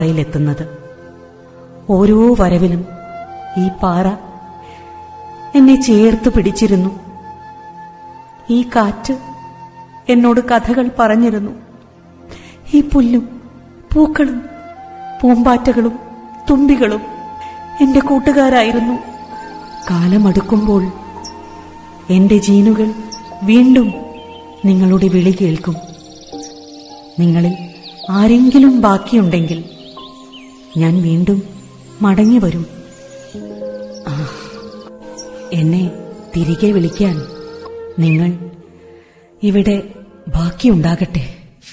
യിലെത്തുന്നത് ഓരോ വരവിലും ഈ പാറ എന്നെ ചേർത്ത് പിടിച്ചിരുന്നു ഈ കാറ്റ് എന്നോട് കഥകൾ പറഞ്ഞിരുന്നു ഈ പുല്ലും പൂക്കളും പൂമ്പാറ്റകളും തുമ്പികളും എന്റെ കൂട്ടുകാരായിരുന്നു കാലമടുക്കുമ്പോൾ എന്റെ ജീനുകൾ വീണ്ടും നിങ്ങളുടെ വിളി കേൾക്കും നിങ്ങളിൽ ആരെങ്കിലും ബാക്കിയുണ്ടെങ്കിൽ ഞാൻ വീണ്ടും മടങ്ങി വരും ആ, എന്നെ തിരികെ വിളിക്കാൻ നിങ്ങൾ ഇവിടെ ബാക്കിയുണ്ടാകട്ടെ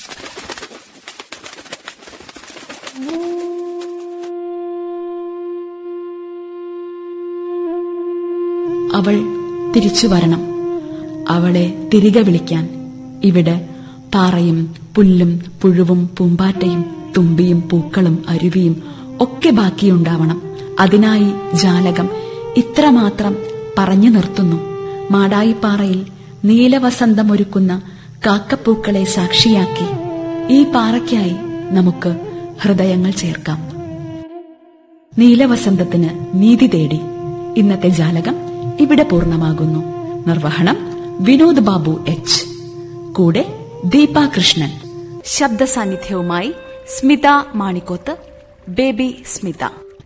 അവൾ തിരിച്ചു വരണം അവളെ തിരികെ വിളിക്കാൻ ഇവിടെ പാറയും പുല്ലും പുഴുവും പൂമ്പാറ്റയും തുമ്പിയും പൂക്കളും അരുവിയും ഒക്കെ ബാക്കിയുണ്ടാവണം അതിനായി ജാലകം ഇത്രമാത്രം പറഞ്ഞു നിർത്തുന്നു മാടായിപ്പാറയിൽ നീലവസന്തമൊരുക്കുന്ന കാക്കപ്പൂക്കളെ സാക്ഷിയാക്കി ഈ പാറയ്ക്കായി നമുക്ക് ഹൃദയങ്ങൾ ചേർക്കാം നീലവസന്തത്തിന് നീതി തേടി ഇന്നത്തെ ജാലകം ഇവിടെ പൂർണ്ണമാകുന്നു നിർവഹണം വിനോദ് ബാബു എച്ച് കൂടെ ദീപ കൃഷ്ണൻ ശബ്ദ സാന്നിധ്യവുമായി സ്മിത മാണിക്കോത്ത് ബേബി സ്മിത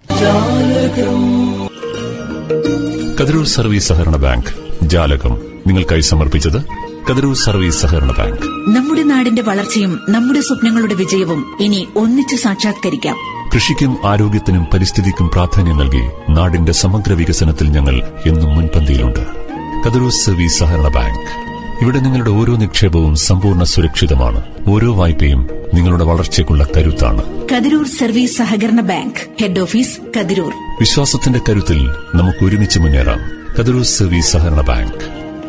കതിരൂർ സർവീസ് സഹകരണ ബാങ്ക് ജാലകം നിങ്ങൾക്കായി സമർപ്പിച്ചത് കതിരൂർ സർവീസ് സഹകരണ ബാങ്ക് നമ്മുടെ നാടിന്റെ വളർച്ചയും നമ്മുടെ സ്വപ്നങ്ങളുടെ വിജയവും ഇനി ഒന്നിച്ചു സാക്ഷാത്കരിക്കാം കൃഷിക്കും ആരോഗ്യത്തിനും പരിസ്ഥിതിക്കും പ്രാധാന്യം നൽകി നാടിന്റെ സമഗ്ര വികസനത്തിൽ ഞങ്ങൾ എന്നും മുൻപന്തിയിലുണ്ട് കതിരൂർ സർവീസ് സഹകരണ ബാങ്ക് ഇവിടെ നിങ്ങളുടെ ഓരോ നിക്ഷേപവും സമ്പൂർണ്ണ സുരക്ഷിതമാണ് ഓരോ വായ്പയും നിങ്ങളുടെ വളർച്ചയ്ക്കുള്ള കരുത്താണ് കതിരൂർ സർവീസ് സഹകരണ ബാങ്ക് ഹെഡ് ഓഫീസ് കതിരൂർ വിശ്വാസത്തിന്റെ കരുത്തിൽ നമുക്ക് ഒരുമിച്ച് മുന്നേറാം കതിരൂർ സർവീസ് സഹകരണ ബാങ്ക്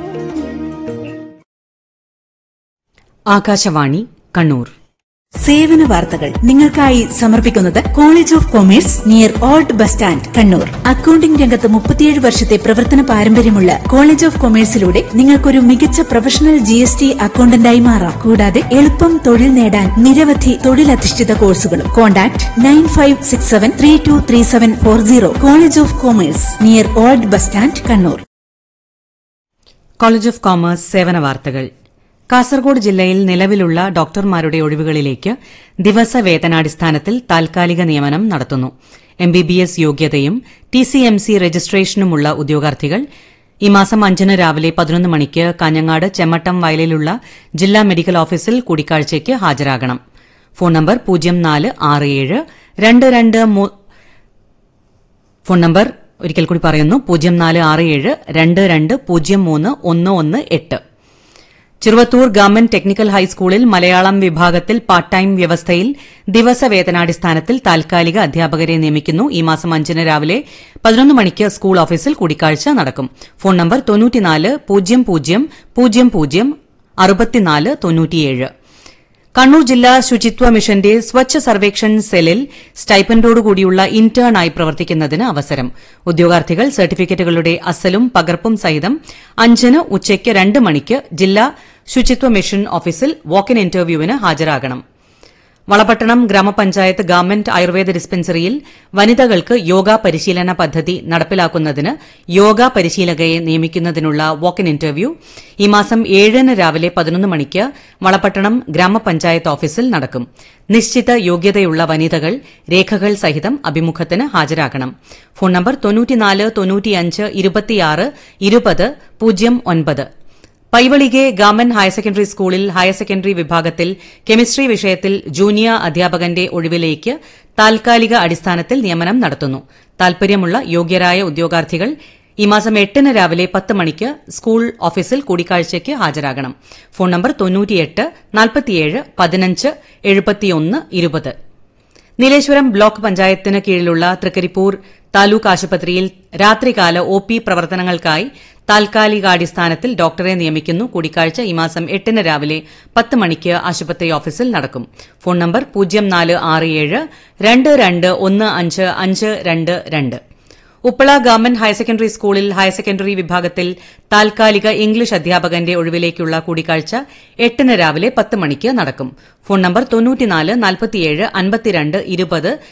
ആകാശവാണി കണ്ണൂർ സേവന വാർത്തകൾ നിങ്ങൾക്കായി സമർപ്പിക്കുന്നത് college of commerce near old bus stand Kannur accounting രംഗത്ത് മുപ്പത്തിയേഴ് വർഷത്തെ പ്രവർത്തന പാരമ്പര്യമുള്ള കോളേജ് ഓഫ് കൊമേഴ്സിലൂടെ നിങ്ങൾക്കൊരു മികച്ച പ്രൊഫഷണൽ ജി എസ് ടി അക്കൌണ്ടന്റായി മാറാം കൂടാതെ എളുപ്പം തൊഴിൽ നേടാൻ നിരവധി തൊഴിലധിഷ്ഠിത കോഴ്സുകളും contact nine five six seven three two three seven four zero college of commerce near old bus stand Kannur college of commerce സേവന വാർത്തകൾ കാസർഗോഡ് ജില്ലയിൽ നിലവിലുള്ള ഡോക്ടർമാരുടെ ഒഴിവുകളിലേക്ക് ദിവസവേതനാടിസ്ഥാനത്തിൽ താൽക്കാലിക നിയമനം നടത്തുന്നു എംബിബിഎസ് യോഗ്യതയും ടി സി എം സി രജിസ്ട്രേഷനുമുള്ള ഉദ്യോഗാർത്ഥികൾ ഈ മാസം അഞ്ചിന് രാവിലെ പതിനൊന്ന് മണിക്ക് കാഞ്ഞങ്ങാട് ചെമ്മട്ടം വയലിലുള്ള ജില്ലാ മെഡിക്കൽ ഓഫീസിൽ കൂടിക്കാഴ്ചയ്ക്ക് ഹാജരാകണം ഫോൺ നമ്പർ പൂജ്യം നാല് ആറ് ഏഴ് രണ്ട് രണ്ട് മൂ- ഫോൺ നമ്പർ ഒരിക്കൽ കൂടി പറയുന്നു പൂജ്യം നാല് ആറ് ഏഴ് രണ്ട് രണ്ട് പൂജ്യം മൂന്ന് ഒന്ന് ഒന്ന് എട്ട് ചെറുവത്തൂർ ഗവൺമെന്റ് ടെക്നിക്കൽ ഹൈസ്കൂളിൽ മലയാളം വിഭാഗത്തിൽ പാർട്ട് ടൈം വ്യവസ്ഥയിൽ ദിവസവേതനാടിസ്ഥാനത്തിൽ താൽക്കാലിക അധ്യാപകരെ നിയമിക്കുന്നു ഈ മാസം അഞ്ചിന് രാവിലെ പതിനൊന്ന് മണിക്ക് സ്കൂൾ ഓഫീസിൽ കൂടിക്കാഴ്ച നടക്കും ഫോൺ നമ്പർ തൊണ്ണൂറ്റിനാല് പൂജ്യം പൂജ്യം പൂജ്യം പൂജ്യം അറുപത്തിനാല് തൊണ്ണൂറ്റിയേഴ് കണ്ണൂർ ജില്ലാ ശുചിത്വ മിഷന്റെ സ്വച്ഛ സർവേക്ഷൺ സെല്ലിൽ സ്റ്റൈപ്പൻഡോടുകൂടിയുള്ള ഇന്റേൺ ആയി പ്രവർത്തിക്കുന്നതിന് അവസരം ഉദ്യോഗാർത്ഥികൾ സർട്ടിഫിക്കറ്റുകളുടെ അസലും പകർപ്പും സഹിതം അഞ്ചിന് ഉച്ചയ്ക്ക് രണ്ട് മണിക്ക് ജില്ലാ ശുചിത്വ മിഷൻ ഓഫീസിൽ വാക്കിൻ ഇന്റർവ്യൂവിന് ഹാജരാകണം വളപട്ടണം ഗ്രാമപഞ്ചായത്ത് ഗവൺമെന്റ് ആയുർവേദ ഡിസ്പെൻസറിയിൽ വനിതകൾക്ക് യോഗ പരിശീലന പദ്ധതി നടപ്പിലാക്കുന്നതിന് യോഗ പരിശീലകയെ നിയമിക്കുന്നതിനുള്ള വാക്കിൻ ഇന്റർവ്യൂ ഈ മാസം ഏഴിന് രാവിലെ പതിനൊന്ന് മണിക്ക് വളപട്ടണം ഗ്രാമപഞ്ചായത്ത് ഓഫീസിൽ നടക്കും നിശ്ചിത യോഗ്യതയുള്ള വനിതകൾ രേഖകൾ സഹിതം അഭിമുഖത്തിന് ഹാജരാകണം ഫോൺ നമ്പർ തൊണ്ണൂറ്റിനാല് തൊണ്ണൂറ്റിയഞ്ച് ഇരുപത്തിയാറ് ഇരുപത് പൂജ്യം ഒൻപത് പൈവളികെ ഗവൺമെന്റ് ഹയർ സെക്കൻഡറി സ്കൂളിൽ ഹയർ സെക്കൻഡറി വിഭാഗത്തിൽ കെമിസ്ട്രി വിഷയത്തിൽ ജൂനിയർ അധ്യാപകന്റെ ഒഴിവിലേക്ക് താൽക്കാലിക അടിസ്ഥാനത്തിൽ നിയമനം നടത്തുന്നു താൽപര്യമുള്ള യോഗ്യരായ ഉദ്യോഗാർത്ഥികൾ ഈ മാസം എട്ടിന് രാവിലെ പത്ത് മണിക്ക് സ്കൂൾ ഓഫീസിൽ കൂടിക്കാഴ്ചയ്ക്ക് ഹാജരാകണം ഫോൺ നമ്പർ തൊണ്ണൂറ്റിയെട്ട് നാൽപ്പത്തിയേഴ് പതിനഞ്ച് എഴുപത്തിയൊന്ന് ഇരുപത് നീലേശ്വരം ബ്ലോക്ക് പഞ്ചായത്തിന് കീഴിലുള്ള തൃക്കരിപ്പൂർ താലൂക്ക് ആശുപത്രിയിൽ രാത്രികാല ഒ പി പ്രവർത്തനങ്ങൾക്കായി താൽക്കാലികാടിസ്ഥാനത്തിൽ ഡോക്ടറെ നിയമിക്കുന്നു കൂടിക്കാഴ്ച ഈ മാസം എട്ടിന് രാവിലെ പത്ത് മണിക്ക് ആശുപത്രി ഓഫീസിൽ നടക്കും ഫോൺ നമ്പർ പൂജ്യം നാല് ആറ് ഏഴ് രണ്ട് രണ്ട് ഒന്ന് അഞ്ച് അഞ്ച് രണ്ട് രണ്ട് ഉപ്പള ഗവൺമെന്റ് ഹയർ സെക്കൻഡറി സ്കൂളിൽ ഹയർ സെക്കൻഡറി വിഭാഗത്തിൽ താൽക്കാലിക ഇംഗ്ലീഷ് അധ്യാപകന്റെ ഒഴിവിലേക്കുള്ള കൂടിക്കാഴ്ച എട്ടിന് രാവിലെ പത്ത് മണിക്ക് നടക്കും ഫോൺ നമ്പർ തൊണ്ണൂറ്റിനാല് നാൽപ്പത്തിയേഴ് അൻപത്തിരണ്ട് ഇരുപത്